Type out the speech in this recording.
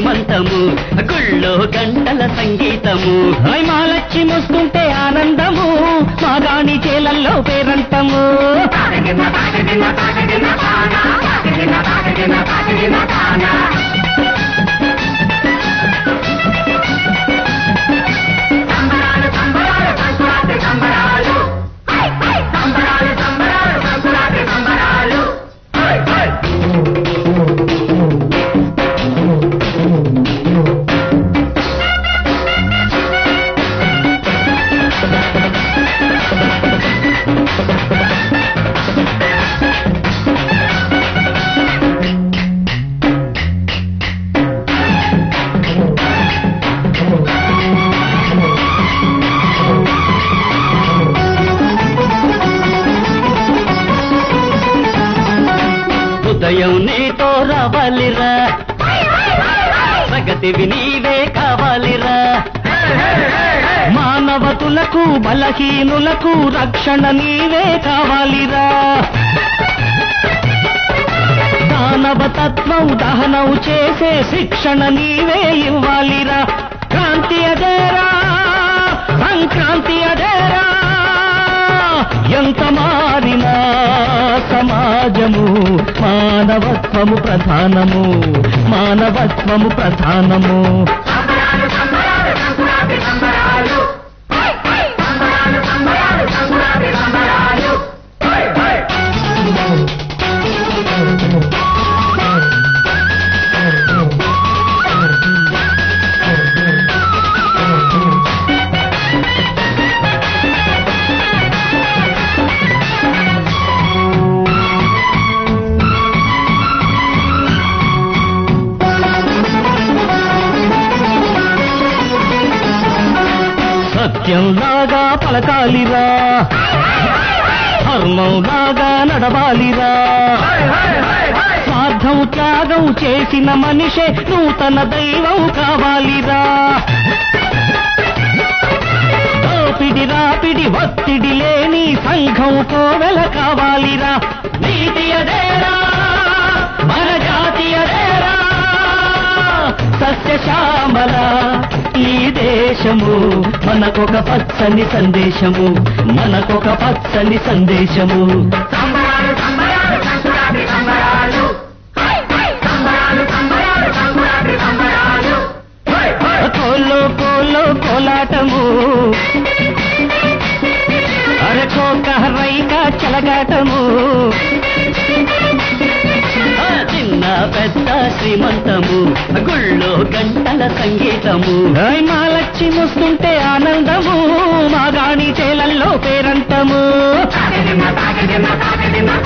శ్రీమంతము గుళ్ళో గంటల సంగీతము హై మాలచ్చి ముస్తుంటే ఆనందము మాగాణి చేలల్లో పేరంటము ఉదయం నీతో రావాలిరా ప్రగతివి నీవే కావాలిరా మానవతులకు బలహీనులకు రక్షణ నీవే కావాలిరా దానవ తత్వం దహనం చేసే శిక్షణ నీవే ఇవ్వాలిరా క్రాంతి అదేరా సంక్రాంతి అదేరా ఎంత మారినా సమాజము మానవత్వము ప్రధానము మానవత్వము ప్రధానము సత్యంలాగా పలకాలిరా ధర్మంలాగా నడవాలిరా స్వార్థం త్యాగం చేసిన మనిషే నూతన దైవం కావాలిరా దోపిడి రాపిడి ఒత్తిడి లేని సంఘం కోవెల కావాలిరా నీతి అదేరా మన జాతి అదేరా సస్యశ్యామల ఈ దేశము మనకొక పచ్చని సందేశము మనకొక పచ్చని సందేశము కోలో కోలో కోలాటము అరకోక రైక చలగాటము ఆ చిన్న పెద్ద శ్రీమంతము గుళ్ళో గంటల సంగీతము హై మాలచ్చి ముస్తుంటే ఆనందము మా గాణి చేలల్లో పేరంటము